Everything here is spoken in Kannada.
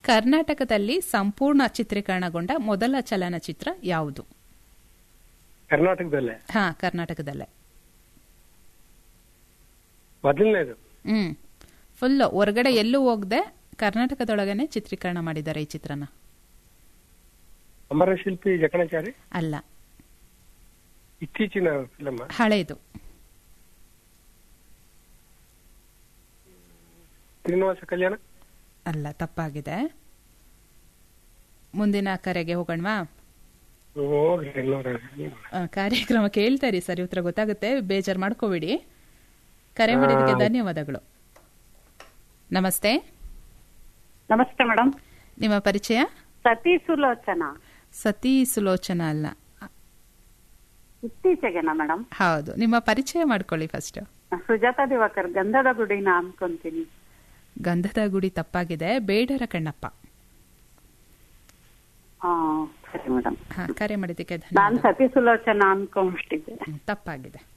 ಕರ್ನಾಟಕದಲ್ಲಿ ಸಂಪೂರ್ಣ ಚಿತ್ರೀಕರಣಗೊಂಡ ಮೊದಲ ಚಲನಚಿತ್ರ ಯಾವುದು ಕರ್ನಾಟಕದಲ್ಲೇ ಹಾ ಕರ್ನಾಟಕದಲ್ಲೇ ಮೊದಲನೇದು ಹ್ಮ್ ಫುಲ್ ಹೊರಗಡೆ ಎಲ್ಲೂ ಹೋಗದೆ ಕರ್ನಾಟಕದೊಳಗನೆ ಚಿತ್ರೀಕರಣ ಮಾಡಿದ್ದಾರೆ ಈ ಚಿತ್ರನ ಅಮರ ಶಿಲ್ಪಿ ಜಕಣಾಚಾರಿ ಅಲ್ಲ ಇತ್ತೀಚಿನ ಫಿಲಮ್ ಹಳೇದು ಶ್ರೀನಿವಾಸ ಕಲ್ಯಾಣ ಅಲ್ಲ ತಪ್ಪಾಗಿದೆ ಮುಂದಿನ ಕರೆಗೆ ಹೋಗೋಣವಾ ಹೋಗ್ರಿ ಇನ್ನೂರ ಆ, ಕಾರ್ಯಕ್ರಮ ಕೇಳ್ತಾರಿ ಸರಿ ಉತ್ತರ ಗೊತ್ತಾಗುತ್ತೆ ಬೇಜಾರು ಮಾಡ್ಕೋಬೇಡಿ ಕರೆ ಮಾಡಿದ್ದಕ್ಕೆ ಧನ್ಯವಾದಗಳು ನಮಸ್ತೆ ನಮಸ್ತೆ ಮೇಡಮ್ ನಿಮ್ಮ ಪರಿಚಯ ಸತಿ ಸುಲೋಚನಾ ಸತಿ ಸುಲೋಚನಾ ಅಲ್ಲ ಇತ್ತೀಚೆಗೆನಾ ಮೇಡಮ್ ಹೌದು ನಿಮ್ಮ ಪರಿಚಯ ಮಾಡ್ಕೊಳ್ಳಿ ಫಸ್ಟ್ ಸುಜಾತಾ ದಿವಾಕರ್ ಗಂಧದ ಗುಡಿನ ಅನ್ಕೊಂತೀನಿ ಗಂಧದ ಗುಡಿ ತಪ್ಪಾಗಿದೆ ಬೇಡರ ಕಣ್ಣಪ್ಪ ಆ, ಸರಿ ಮೇಡಮ್ ಹಾ ಕರೆ ಮಾಡಿದ್ದಕ್ಕೆ ನಾನ್ ಧನ್ಯವಾದ ಸತಿ ಸುಲೋಚನಾ ಅನ್ಕೊಂಡ್ಬಿಟ್ಟಿದ್ದೆ ಹ್ಮ್, ತಪ್ಪಾಗಿದೆ